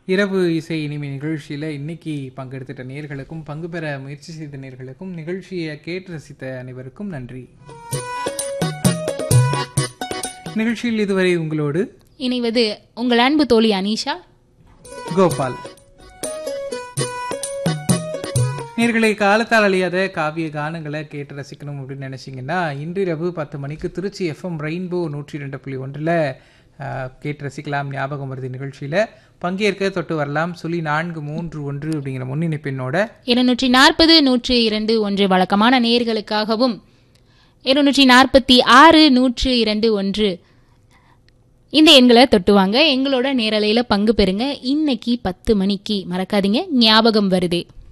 இரவு இசை இனிமை நிகழ்ச்சியில் இன்னைக்கு பங்கெடுத்துட்ட நேர்களுக்கும் பங்கு பெற முயற்சி செய்த நேர்களுக்கும் நிகழ்ச்சியை கேட்டு ரசித்த அனைவருக்கும் நன்றி நிகழ்ச்சியில் இதுவரை உங்களோடு இணைவது உங்கள் அன்பு தோழி அனீஷா கோபால் நேர்களை காலத்தால் அழியாத காவிய கானங்களை கேட்டு ரசிக்கணும் அப்படின்னு நினைச்சீங்கன்னா இன்றிரவு பத்து மணிக்கு திருச்சி எஃப்எம் ரெயின்போ நூற்றி ரெண்டு புள்ளி ஒன்றில் கேட்டு ரசிக்கலாம் ஞாபகம் வருது நிகழ்ச்சியில் பங்கேற்க தொட்டு வரலாம் சொல்லி நான்கு மூன்று ஒன்று அப்படிங்கிற முன்னிணைப்பினோட இருநூற்றி நாற்பது நூற்று இரண்டு ஒன்று வழக்கமான நேர்களுக்காகவும் இருநூற்றி நாற்பத்தி ஆறு நூற்று இரண்டு ஒன்று இந்த எண்களை தொட்டுவாங்க எங்களோட நேரலையில் பங்கு பெறுங்க இன்னைக்கு பத்து மணிக்கு மறக்காதீங்க ஞாபகம் வருதே